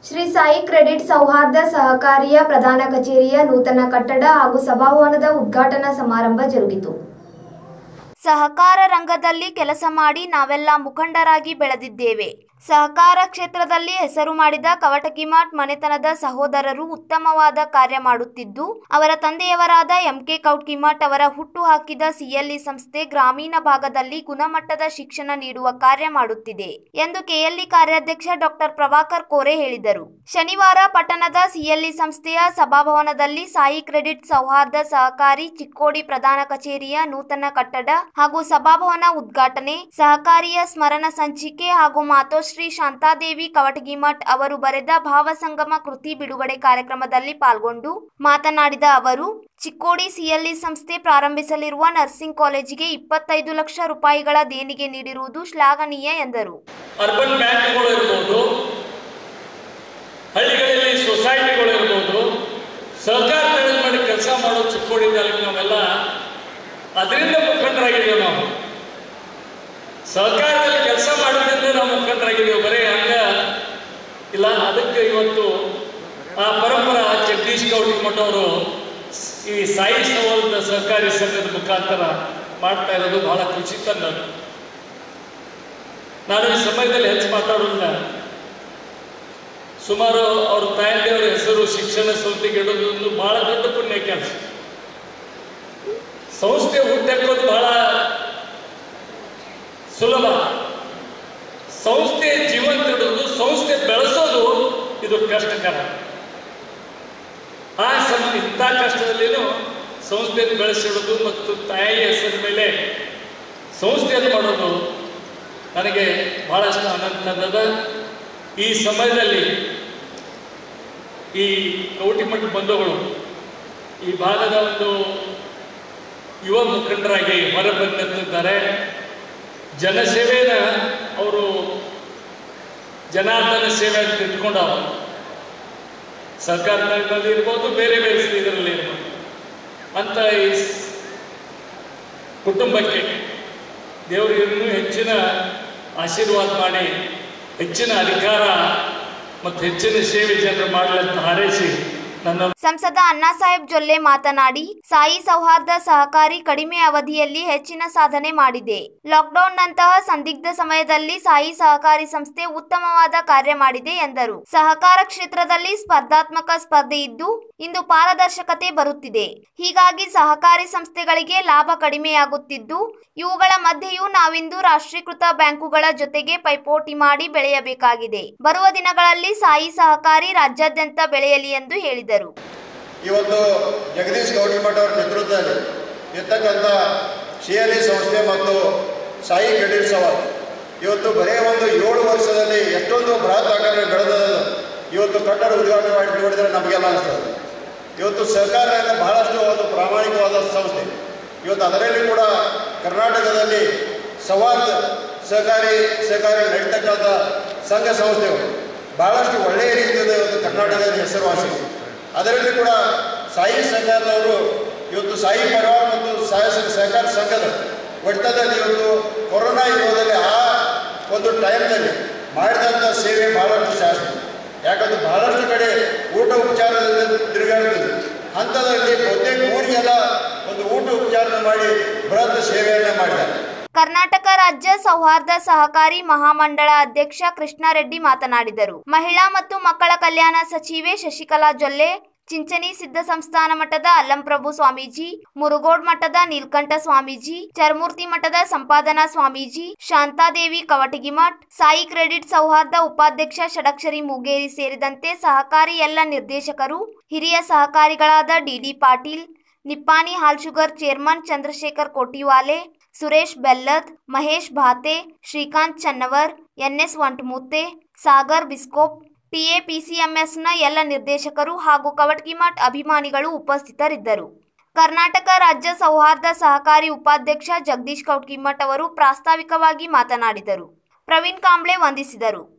Shri Sai credit ಸೌಹಾರ್ದ ಸಹಕಾರಿಯ ಪ್ರಧಾನ ಕಚೇರಿಯ ನೂತನ ಕಟ್ಟಡ ಹಾಗೂ ಸಭಾಭವನದ ಉದ್ಘಾಟನಾ ಸಮಾರಂಭ ಜರುಗಿತು ಸಹಕಾರ ರಂಗದಲ್ಲಿ ಕೆಲಸ ಮಾಡಿ ನಾವೆಲ್ಲ ಮುಖಂಡರಾಗಿ ಬೆಳೆದಿದ್ದೇವೆ ಸಹಕಾರ ಕ್ಷೇತ್ರದಲ್ಲಿ ಹೆಸರು ಮಾಡಿದ ಕವಟಕಿಮಾಟ್ ಮನೆತನದ ಸಹೋದರರು ಉತ್ತಮವಾದ ಕಾರ್ಯ ಮಾಡುತ್ತಿದ್ದು ಅವರ ತಂದೆಯವರಾದ ಎಂಕೆ ಕೌಟ್ಕಿಮಾಟ್ ಅವರ ಹುಟ್ಟು ಹಾಕಿದ ಸಿಎಲ್ಇ ಸಂಸ್ಥೆ ಗ್ರಾಮೀಣ ಭಾಗದಲ್ಲಿ ಗುಣಮಟ್ಟದ ಶಿಕ್ಷಣ ನೀಡುವ ಕಾರ್ಯ ಮಾಡುತ್ತಿದೆ ಎಂದು ಕೆಎಲ್ಇ ಕಾರ್ಯಾಧ್ಯಕ್ಷ ಡಾಕ್ಟರ್ ಪ್ರಭಾಕರ್ ಕೋರೆ ಹೇಳಿದರು ಶನಿವಾರ ಪಟ್ಟಣದ ಸಿಎಲ್ಇ ಸಂಸ್ಥೆಯ ಸಭಾಭವನದಲ್ಲಿ ಸಾಯಿ ಕ್ರೆಡಿಟ್ ಸೌಹಾರ್ದ ಸಹಕಾರಿ ಚಿಕ್ಕೋಡಿ ಪ್ರಧಾನ ಕಚೇರಿಯ ನೂತನ ಕಟ್ಟಡ ಹಾಗೂ ಸಭಾಭವನ ಉದ್ಘಾಟನೆ ಸಹಕಾರಿಯ ಸ್ಮರಣ ಸಂಚಿಕೆ ಹಾಗೂ ಮಾತೋಶ್ರೀ ಶಾಂತಾದೇವಿ ಕವಟಗಿಮಠ್ ಅವರು ಬರೆದ ಭಾವಸಂಗಮ ಕೃತಿ ಬಿಡುಗಡೆ ಕಾರ್ಯಕ್ರಮದಲ್ಲಿ ಪಾಲ್ಗೊಂಡು ಮಾತನಾಡಿದ ಅವರು ಚಿಕ್ಕೋಡಿ ಸಿಎಲ್ಇ ಸಂಸ್ಥೆ ಪ್ರಾರಂಭಿಸಲಿರುವ ನರ್ಸಿಂಗ್ ಕಾಲೇಜಿಗೆ ಇಪ್ಪತ್ತೈದು ಲಕ್ಷ ರೂಪಾಯಿಗಳ ದೇಣಿಗೆ ನೀಡಿರುವುದು ಶ್ಲಾಘನೀಯ ಎಂದರು ಅರ್ಬನ್ ಬ್ಯಾಂಕ್ಗಳು ಇರ್ಬೋದು ಹಳ್ಳಿಗಳಲ್ಲಿ ಸೊಸೈಟಿಗಳು ಇರ್ಬೋದು ಸಹಕಾರದಲ್ಲಿ ಮಾಡಿ ಕೆಲಸ ಮಾಡೋ ಚಿಕ್ಕೋಡಿ ತಾಲೂಕು ನಾವೆಲ್ಲ ಅದರಿಂದ ಮುಖಂಡರಾಗಿದ್ದೇವೆ ನಾವು ಸಹಕಾರದಲ್ಲಿ ಕೆಲಸ ಮಾಡೋದ್ರಿಂದ ನಾವು ಮುಖಂಡರಾಗಿದ್ದೇವೆ ಬರೀ ಹಂಗ ಇಲ್ಲ ಅದಕ್ಕೆ ಇವತ್ತು ಆ ಪರಂಪರ ಜಗದೀಶ್ ಗೌಡಿಮಠ ಅವರು ಈ ಸಾಯಿ ಸೌಹಾರ್ದ ಸಹಕಾರಿ ಸಂಘದ ಮುಖಾಂತರ ಮಾಡ್ತಾ ಇರೋದು ಬಹಳ ಖುಷಿ ತಂದದ್ದು ನಾನು ಈ ಸಮಯದಲ್ಲಿ ಹೆಚ್ಚು ಮಾತಾಡೋದಿಲ್ಲ ಸುಮಾರು ಅವ್ರ ತಾಯಂದಿಯವರ ಹೆಸರು ಶಿಕ್ಷಣ ಸಂಸ್ಥೆಗೆ ಇಡೋದು ಒಂದು ಬಹಳ ದೊಡ್ಡ ಪುಣ್ಯ ಕೆಲಸ ಸಂಸ್ಥೆ ಹುಟ್ಟಾಕೋದು ಬಹಳ ಸುಲಭ ಸಂಸ್ಥೆ ಜೀವಂತ ಇಡೋದು ಸಂಸ್ಥೆ ಬೆಳೆಸೋದು ಇದು ಕಷ್ಟಕರ ಆ ಸಮ ಇಂಥ ಕಷ್ಟದಲ್ಲಿನೂ ಸಂಸ್ಥೆಯನ್ನು ಬೆಳೆಸಿಡೋದು ಮತ್ತು ತಾಯಿ ಹೆಸರ ಮೇಲೆ ಸಂಸ್ಥೆಯನ್ನು ಮಾಡೋದು ನನಗೆ ಬಹಳಷ್ಟು ಆನಂದ ಈ ಸಮಯದಲ್ಲಿ ಈ ಕೌಟಿಮಠ ಬಂಧುಗಳು ಈ ಭಾಗದ ಒಂದು ಯುವ ಮುಖಂಡರಾಗಿ ಹೊರಬಂದಿದ್ದಾರೆ ಜನಸೇವೆನ ಅವರು ಜನಾರ್ದನ ಸೇವೆ ಅಂತ ಇಟ್ಕೊಂಡವ ಸರ್ಕಾರದಲ್ಲಿ ಇರ್ಬೋದು ಬೇರೆ ಬೇರೆ ಇದರಲ್ಲಿ ಇರ್ಬೋದು ಅಂತ ಈ ಸ್- ಕುಟುಂಬಕ್ಕೆ ದೇವರು ಇನ್ನೂ ಹೆಚ್ಚಿನ ಆಶೀರ್ವಾದ ಮಾಡಿ ಹೆಚ್ಚಿನ ಅಧಿಕಾರ ಮತ್ತು ಹೆಚ್ಚಿನ ಸೇವೆ ಜನರು ಮಾಡಲಿ ಅಂತ ಹಾರೈಸಿ ನನ್ನ ಸಂಸದ ಅಣ್ಣಾಸಾಹೇಬ್ ಜೊಲ್ಲೆ ಮಾತನಾಡಿ ಸಾಯಿ ಸೌಹಾರ್ದ ಸಹಕಾರಿ ಕಡಿಮೆ ಅವಧಿಯಲ್ಲಿ ಹೆಚ್ಚಿನ ಸಾಧನೆ ಮಾಡಿದೆ ಲಾಕ್ಡೌನ್ ನಂತಹ ಸಂದಿಗ್ಧ ಸಮಯದಲ್ಲಿ ಸಾಯಿ ಸಹಕಾರಿ ಸಂಸ್ಥೆ ಉತ್ತಮವಾದ ಕಾರ್ಯ ಮಾಡಿದೆ ಎಂದರು ಸಹಕಾರ ಕ್ಷೇತ್ರದಲ್ಲಿ ಸ್ಪರ್ಧಾತ್ಮಕ ಸ್ಪರ್ಧೆ ಇದ್ದು ಇಂದು ಪಾರದರ್ಶಕತೆ ಬರುತ್ತಿದೆ ಹೀಗಾಗಿ ಸಹಕಾರಿ ಸಂಸ್ಥೆಗಳಿಗೆ ಲಾಭ ಕಡಿಮೆಯಾಗುತ್ತಿದ್ದು ಇವುಗಳ ಮಧ್ಯೆಯೂ ನಾವಿಂದು ರಾಷ್ಟ್ರೀಕೃತ ಬ್ಯಾಂಕುಗಳ ಜೊತೆಗೆ ಪೈಪೋಟಿ ಮಾಡಿ ಬೆಳೆಯಬೇಕಾಗಿದೆ ಬರುವ ದಿನಗಳಲ್ಲಿ ಸಾಯಿ ಸಹಕಾರಿ ರಾಜ್ಯಾದ್ಯಂತ ಬೆಳೆಯಲಿ ಎಂದು ಹೇಳಿದರು ಇವತ್ತು ಜಗದೀಶ್ ಗೌಡಿಮಠ ಅವರ ನೇತೃತ್ವದಲ್ಲಿ ಇರ್ತಕ್ಕಂಥ ಸಿ ಎಲ್ ಇ ಸಂಸ್ಥೆ ಮತ್ತು ಸಾಯಿ ಕ್ರೆಡಿಟ್ ಸವಾಲ್ ಇವತ್ತು ಬರೀ ಒಂದು ಏಳು ವರ್ಷದಲ್ಲಿ ಎಷ್ಟೊಂದು ಬೃಹತ್ ಆಕಾರ ಬೆಳೆದ ಇವತ್ತು ಕಟ್ಟಡ ಉದ್ಘಾಟನೆ ಮಾಡಿ ನೋಡಿದರೆ ನಮಗೆಲ್ಲ ಅನಿಸ್ತದೆ ಇವತ್ತು ಸರ್ಕಾರ ಬಹಳಷ್ಟು ಒಂದು ಪ್ರಾಮಾಣಿಕವಾದ ಸಂಸ್ಥೆ ಇವತ್ತು ಅದರಲ್ಲಿ ಕೂಡ ಕರ್ನಾಟಕದಲ್ಲಿ ಸೌಹಾರ್ದ ಸಹಕಾರಿ ಸಹಕಾರಿ ನಡೀತಕ್ಕಂಥ ಸಂಘ ಸಂಸ್ಥೆಗಳು ಬಹಳಷ್ಟು ಒಳ್ಳೆಯ ರೀತಿಯಿಂದ ಇವತ್ತು ಕರ್ನಾಟಕದಲ್ಲಿ ಹೆಸರುವಾಸಿ ಅದರಲ್ಲಿ ಕೂಡ ಸಾಯಿ ಸಂಘದವರು ಇವತ್ತು ಸಾಯಿ ಪರಿವಾರ ಮತ್ತು ಸಾಯಿ ಸಂಘ ಸಹಕಾರ ಸಂಘದ ಒಟ್ಟದಲ್ಲಿ ಇವತ್ತು ಕೊರೋನಾ ಇರೋದಲ್ಲಿ ಆ ಒಂದು ಟೈಮ್ನಲ್ಲಿ ಮಾಡಿದಂಥ ಸೇವೆ ಬಹಳಷ್ಟು ಶಾಸ್ತ್ರ ಯಾಕಂದ್ರೆ ಬಹಳಷ್ಟು ಕಡೆ ಊಟ ಉಪಚಾರದಿಂದ ತಿರುಗಾಡ್ತದೆ ಅಂಥದ್ರಲ್ಲಿ ಬಹುತೇಕ ಊರಿಗೆಲ್ಲ ಒಂದು ಊಟ ಉಪಚಾರ ಮಾಡಿ ಬೃಹತ್ ಸೇವೆಯನ್ನು ಮಾಡಿದ್ದಾರೆ ಕರ್ನಾಟಕ ರಾಜ್ಯ ಸೌಹಾರ್ದ ಸಹಕಾರಿ ಮಹಾಮಂಡಳ ಅಧ್ಯಕ್ಷ ಕೃಷ್ಣಾರೆಡ್ಡಿ ಮಾತನಾಡಿದರು ಮಹಿಳಾ ಮತ್ತು ಮಕ್ಕಳ ಕಲ್ಯಾಣ ಸಚಿವೆ ಶಶಿಕಲಾ ಜೊಲ್ಲೆ ಚಿಂಚಣಿ ಸಿದ್ಧ ಸಂಸ್ಥಾನ ಮಠದ ಅಲ್ಲಂಪ್ರಭು ಸ್ವಾಮೀಜಿ ಮುರುಗೋಡ್ ಮಠದ ನೀಲ್ಕಂಠ ಸ್ವಾಮೀಜಿ ಚರ್ಮೂರ್ತಿ ಮಠದ ಸಂಪಾದನಾ ಸ್ವಾಮೀಜಿ ಶಾಂತಾದೇವಿ ಕವಟಗಿಮಠ್ ಸಾಯಿ ಕ್ರೆಡಿಟ್ ಸೌಹಾರ್ದ ಉಪಾಧ್ಯಕ್ಷ ಷಡಕ್ಷರಿ ಮೂಗೇರಿ ಸೇರಿದಂತೆ ಸಹಕಾರಿ ಎಲ್ಲ ನಿರ್ದೇಶಕರು ಹಿರಿಯ ಸಹಕಾರಿಗಳಾದ D D Patil Nippani Hal sugar chairman Chandrashekhar Kotiwale Suresh Bellad Mahesh Bhate Shrikant Channavar N S Vantamuthe Sagar ಬಿಸ್ಕೋಪ್ ಟಿಎಪಿಸಿಎಂಎಸ್ನ ಎಲ್ಲ ನಿರ್ದೇಶಕರು ಹಾಗೂ ಕವಟ್ಕಿಮಠ್ ಅಭಿಮಾನಿಗಳು ಉಪಸ್ಥಿತರಿದ್ದರು ಕರ್ನಾಟಕ ರಾಜ್ಯ ಸೌಹಾರ್ದ ಸಹಕಾರಿ ಉಪಾಧ್ಯಕ್ಷ ಜಗದೀಶ್ ಕೌಟ್ಕಿಮಠ್ ಅವರು ಪ್ರಾಸ್ತಾವಿಕವಾಗಿ ಮಾತನಾಡಿದರು ಪ್ರವೀಣ್ ಕಾಂಬ್ಳೆ ವಂದಿಸಿದರು